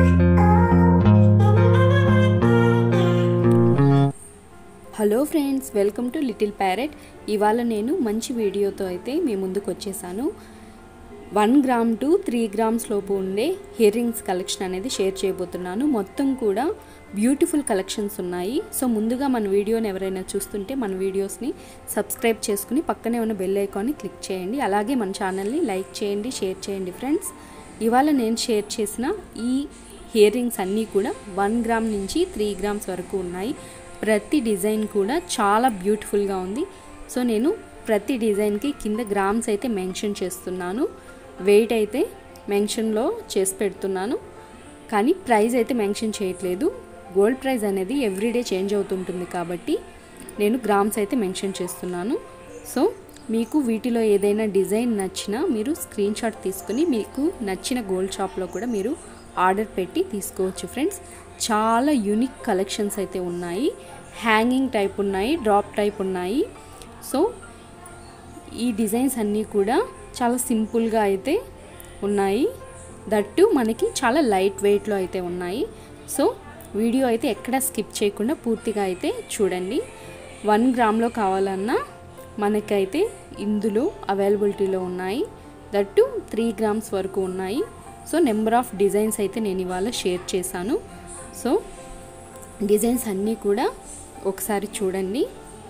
hello friends welcome to little parrot ఇవాళ నేను మంచి వీడియోతో అయితే మీ ముందుకు వచ్చేసాను one gram two three grams లోపు ఉండే ఇయర్ రింగ్స్ కలెక్షన్ అనేది షేర్ చేయబోతున్నాను మొత్తం కూడా బ్యూటిఫుల్ కలెక్షన్స్ ఉన్నాయి సో ముందుగా మన వీడియోని ఎవరైనా చూస్తుంటే మన వీడియోస్ని సబ్స్క్రైబ్ చేసుకుని పక్కనే ఉన్న బెల్ ఐకాన్ని క్లిక్ చేయండి అలాగే మన ఛానల్ని లైక్ చేయండి షేర్ చేయండి ఫ్రెండ్స్ ఇవాళ నేను షేర్ చేసిన ఈ ఇయర్ రింగ్స్ అన్నీ కూడా వన్ గ్రామ్ నుంచి త్రీ గ్రామ్స్ వరకు ఉన్నాయి ప్రతి డిజైన్ కూడా చాలా బ్యూటిఫుల్గా ఉంది సో నేను ప్రతి డిజైన్కి కింద గ్రామ్స్ అయితే మెన్షన్ చేస్తున్నాను వెయిట్ అయితే మెన్షన్లో చేసి పెడుతున్నాను కానీ ప్రైస్ అయితే మెన్షన్ చేయట్లేదు గోల్డ్ ప్రైస్ అనేది ఎవ్రీడే చేంజ్ అవుతుంటుంది కాబట్టి నేను గ్రామ్స్ అయితే మెన్షన్ చేస్తున్నాను సో మీకు వీటిలో ఏదైనా డిజైన్ నచ్చినా మీరు స్క్రీన్ షాట్ తీసుకుని మీకు నచ్చిన గోల్డ్ షాప్లో కూడా మీరు ఆర్డర్ పెట్టి తీసుకోవచ్చు ఫ్రెండ్స్ చాలా యూనిక్ కలెక్షన్స్ అయితే ఉన్నాయి హ్యాంగింగ్ టైప్ ఉన్నాయి డ్రాప్ టైప్ ఉన్నాయి సో ఈ డిజైన్స్ అన్నీ కూడా చాలా సింపుల్గా అయితే ఉన్నాయి దట్టు మనకి చాలా లైట్ వెయిట్లో అయితే ఉన్నాయి సో వీడియో అయితే ఎక్కడ స్కిప్ చేయకుండా పూర్తిగా అయితే చూడండి వన్ గ్రామ్లో కావాలన్నా మనకైతే ఇందులో అవైలబిలిటీలో ఉన్నాయి దట్టు త్రీ గ్రామ్స్ వరకు ఉన్నాయి సో నెంబర్ ఆఫ్ డిజైన్స్ అయితే నేను ఇవాళ షేర్ చేశాను సో డిజైన్స్ అన్నీ కూడా ఒకసారి చూడండి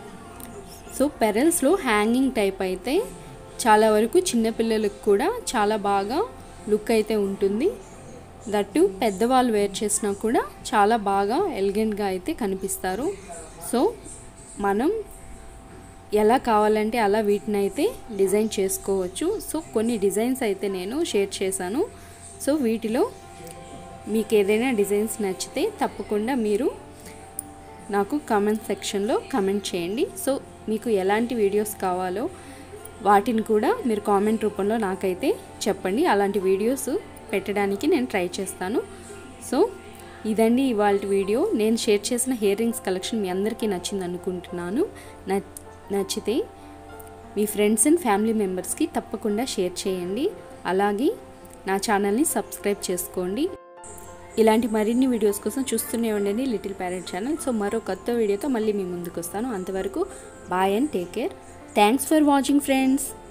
సో పెరల్స్లో హ్యాంగింగ్ టైప్ అయితే చాలా వరకు చిన్నపిల్లలకు కూడా చాలా బాగా లుక్ అయితే ఉంటుంది దట్టు పెద్దవాళ్ళు వేర్ చేసినా కూడా చాలా బాగా ఎలిగెంట్గా అయితే కనిపిస్తారు సో మనం ఎలా కావాలంటే అలా వీటిని అయితే డిజైన్ చేసుకోవచ్చు సో కొన్ని డిజైన్స్ అయితే నేను షేర్ చేశాను సో వీటిలో మీకు ఏదైనా డిజైన్స్ నచ్చితే తప్పకుండా మీరు నాకు కామెంట్ సెక్షన్లో కమెంట్ చేయండి సో మీకు ఎలాంటి వీడియోస్ కావాలో వాటిని కూడా మీరు కామెంట్ రూపంలో నాకైతే చెప్పండి అలాంటి వీడియోస్ పెట్టడానికి నేను ట్రై చేస్తాను సో ఇదండి ఇవాళ వీడియో నేను షేర్ చేసిన ఇయర్ రింగ్స్ కలెక్షన్ మీ అందరికీ నచ్చింది అనుకుంటున్నాను నచ్చితే మీ ఫ్రెండ్స్ అండ్ ఫ్యామిలీ మెంబర్స్కి తప్పకుండా షేర్ చేయండి అలాగే నా ఛానల్ని సబ్స్క్రైబ్ చేసుకోండి ఇలాంటి మరిన్ని వీడియోస్ కోసం చూస్తూనే ఉండండి లిటిల్ ప్యారెంట్ ఛానల్ సో మరో కొత్త వీడియోతో మళ్ళీ మీ ముందుకు వస్తాను అంతవరకు bye and take care thanks for watching friends